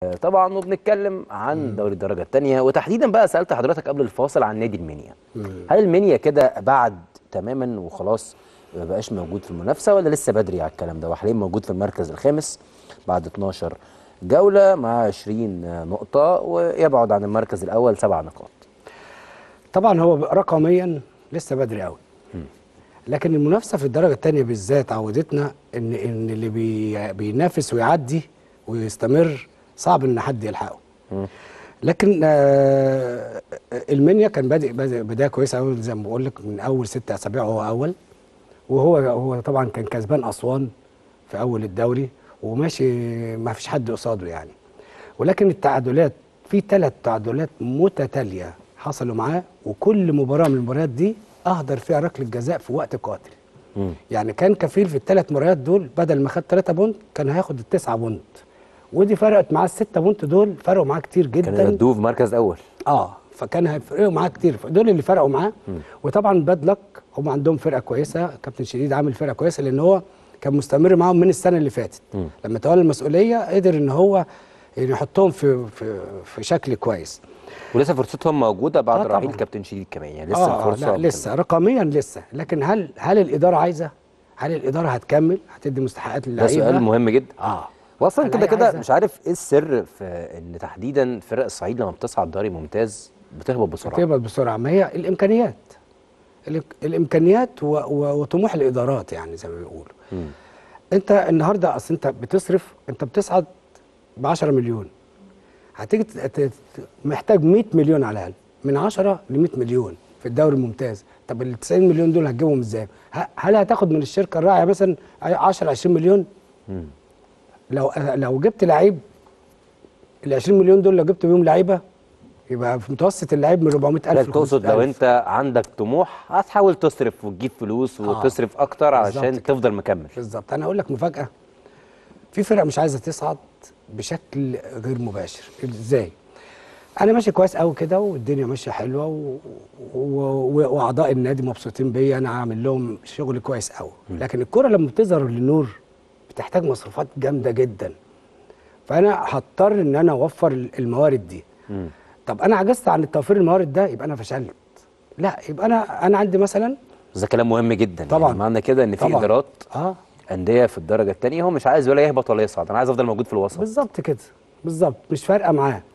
طبعا وبنتكلم عن دوري الدرجه الثانيه وتحديدا بقى سالت حضرتك قبل الفاصل عن نادي المنيا هل المنيا كده بعد تماما وخلاص ما بقاش موجود في المنافسه ولا لسه بدري على الكلام ده وحاليا موجود في المركز الخامس بعد 12 جوله مع 20 نقطه ويبعد عن المركز الاول سبع نقاط طبعا هو رقميا لسه بدري قوي لكن المنافسه في الدرجه الثانيه بالذات عودتنا ان ان اللي بي بينافس ويعدي ويستمر صعب ان حد يلحقه لكن آه المنيا كان بادئ بادئ بدايه كويسه قوي زي ما بقول لك من اول ست اسابيع هو اول وهو هو طبعا كان كسبان اسوان في اول الدوري وماشي ما فيش حد قصاده يعني ولكن التعادلات في ثلاث تعادلات متتاليه حصلوا معاه وكل مباراه من المباريات دي اهدر فيها ركله جزاء في وقت قاتل يعني كان كفيل في الثلاث مباريات دول بدل ما خد 3 بونت كان هياخد التسعة بونت ودي فرقت معاه الستة بونت دول فرقوا معاه كتير كان جدا يودوه في مركز اول اه فكان هيفرقوا معاه كتير دول اللي فرقوا معاه وطبعا باد لك هم عندهم فرقه كويسه كابتن شديد عامل فرقه كويسه لان هو كان مستمر معاهم من السنه اللي فاتت لما تولى المسؤوليه قدر ان هو يعني يحطهم في في في شكل كويس ولسه فرصتهم موجوده بعد آه رحيل طبعاً. كابتن شديد كمان يعني لسه آه الفرصه لا لسه رقميا لسه لكن هل هل الاداره عايزه هل الاداره هتكمل هتدي مستحقات ده للعيبه سؤال مهم جدا اه واصلا هل كده هي كده عايزة- مش عارف ايه السر في ان تحديدا فرق الصعيد لما بتصعد دوري ممتاز بتهبط بسرعه تقبل بسرعه ما هي الامكانيات الإك- الامكانيات و... و... وطموح الادارات يعني زي ما بيقولوا مم. انت النهارده اصل انت بتصرف انت بتصعد ب 10 مليون هتيجي ت- ت- ت- محتاج 100 مليون على الاقل من 10 ل 100 مليون في الدوري الممتاز طب ال 90 مليون دول هتجيبهم ازاي؟ ه- هل هتاخد من الشركه الراعيه مثلا 10 20 مليون؟ مم. لو لو جبت لعيب ال 20 مليون دول لو جبت بيهم لعيبه يبقى في متوسط اللعيب من 400000 لا ل تقصد لو 500,000. انت عندك طموح هتحاول تصرف وتجيب فلوس آه. وتصرف اكتر بالظبط علشان كده. تفضل مكمل بالظبط انا اقول لك مفاجاه في فرق مش عايزه تصعد بشكل غير مباشر ازاي انا ماشي كويس قوي كده والدنيا ماشيه حلوه و... و... و... واعضاء النادي مبسوطين بيا انا عامل لهم شغل كويس قوي لكن الكره لما بتظهر للنور بتحتاج مصروفات جامده جدا فانا هضطر ان انا اوفر الموارد دي مم. طب انا عجزت عن توفير الموارد ده يبقى انا فشلت لا يبقى انا انا عندي مثلا بس ده كلام مهم جدا طبعاً. يعني معنى كده ان في طبعاً. ادارات اه انديه في الدرجه الثانيه هو مش عايز ولا يهبط ولا يصعد انا عايز افضل موجود في الوسط بالظبط كده بالظبط مش فارقه معاه